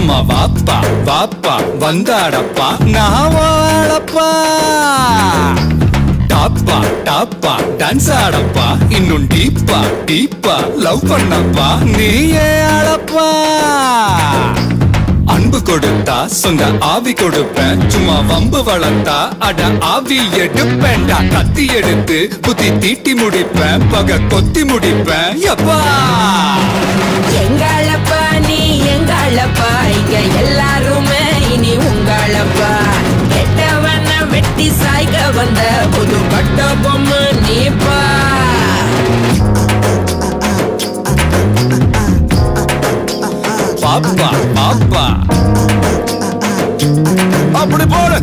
சும்மா வாப்பா வாப்பா வந்தாடப்பா நான் வாழப்பா டாப்பா டாப்பா டான்ஸ் ஆடப்பா இன்னும் டீப்பா டீப்பா லவ் பண்ணப்பா நீயே ஆளப்பா அன்பு கொடுத்தா சொந்த ஆவி கொடுப்பேன் சும்மா வம்பு வளர்த்தா அட ஆவி எடுப்பேன்டா கத்தி எடுத்து புத்தி தீட்டி முடிப்பேன் பக கொத்தி முடிப்பேன் எப்பா எங்களப்பா நீ எங்களப்பா இங்க எல்லாருமே இனி உங்களப்பா கெட்டவன வெட்டி சாய்க்க வந்த புது பட்ட பொம்மை நீப்பா பாப்பா பாப்பா அப்படி போடு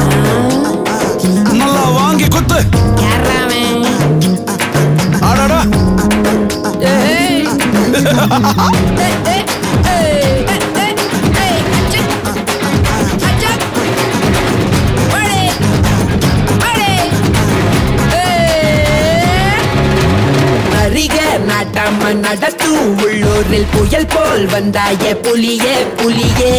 நல்லா வாங்கி குத்து யாராவன் அடடா ஏய். ஏய், ஏய், ஏய், ஏய், ஏய், அச்சக். அச்சக். ஓடு. ஓடு. ஏய். அறிக நாட்டாம நடத்தும் உள்ளூரில் புயல் போல் வந்தாயே புலியே புலியே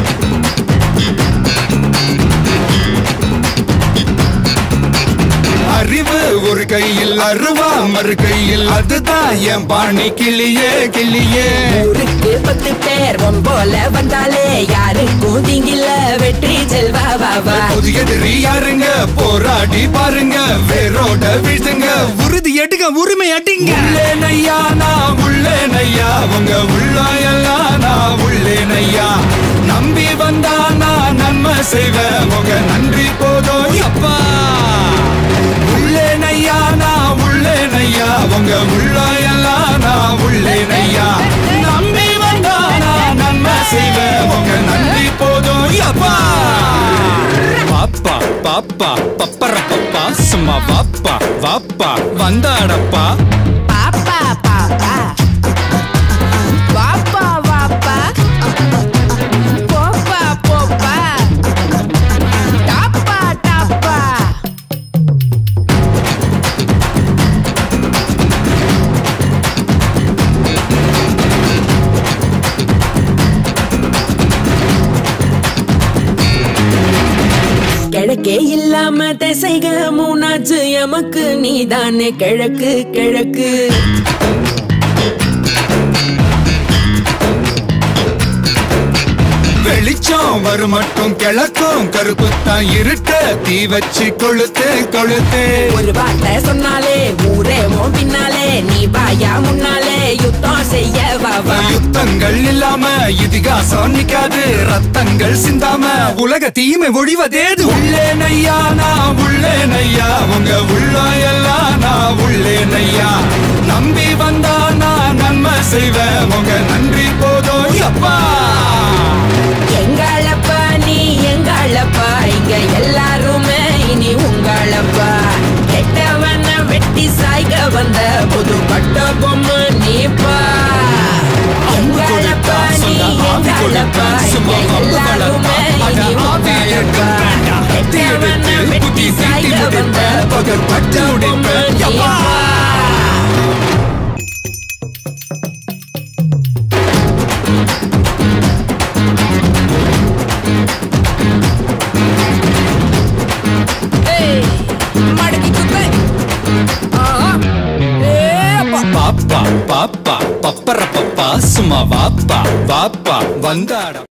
அறிவு ஒரு கையில் அருவா மறு கையில் அதுதான் என் பாணி கிளியே கிளியே ஊருக்கு பத்து பேர் உன் போல வந்தாலே யாருக்கும் தீங்கில்ல வெற்றி செல்வா வா வா புதிய எதிரி யாருங்க போராடி பாருங்க வேரோட வீழ்த்துங்க உறுதி எடுங்க உரிமை அடிங்க உள்ளே நையா நான் உள்ளே நையா உங்க உள்ளாயெல்லாம் நான் உள்ளே நையா நம்பி வந்தா நான் நன்மை செய்வேன் உங்க நன்றி போதும் அப்பா உள்ளே நையா நான் உள்ளே நையா உங்க உள்ளாயெல்லாம் நான் உள்ளே நையா நம்பி வந்தா நான் நன்மை செய்வேன் உங்க நன்றி போதும் அப்பா பாப்பா பாப்பா பப்பர பப்பா சும்மா வாப்பா வாப்பா வந்தாடப்பா பாப்பா பாப்பா வாப்பா வாப்பா போப்பா போப்பா டாப்பா டாப்பா கிழக்கே இல்லாம திசைக மூணாச்சு எமக்கு நீதானே கிழக்கு கிழக்கு வெளிச்சம் வரும் மட்டும் கிழக்கும் கருப்புத்தான் இருட்ட தீ வச்சு கொளுத்து கொளுத்து ஒரு வார்த்தை சொன்னாலே ஊரே மோ பின்னாலே நீ வாயா முன்னாலே யுத்தம் செய்ய வா வா யுத்தங்கள் இல்லாம இதிகாசம் நிக்காது ரத்தங்கள் சிந்தாம உலக தீமை ஒழிவதேது உள்ளே நையா நான் உள்ளே நையா உங்க உள்ளாயெல்லாம் நான் உள்ளே நையா நம்பி வந்தா நான் நன்மை செய்வேன் உங்க நன்றி போதும் அப்பா எங்களப்பா நீ எங்களப்பா இங்க எல்லாருமே இனி உங்களப்பா கெட்டவன வெட்டி சாய்க்க வந்த புது பட்ட பொம்மை நீப்பா எங்களப்பா நீ எங்களப்பா இங்க எல்லாருமே இனி உங்களப்பா கெட்டவன வெட்டி சாய்க்க வந்த புது பட்ட பொம்மை நீப்பா ஏய், மடக்கி குத்து. ஆஹா. ஏய், அப்பா. பாப்பா பாப்பா பப்பர பப்பா சும்மா வாப்பா வாப்பா வந்தாட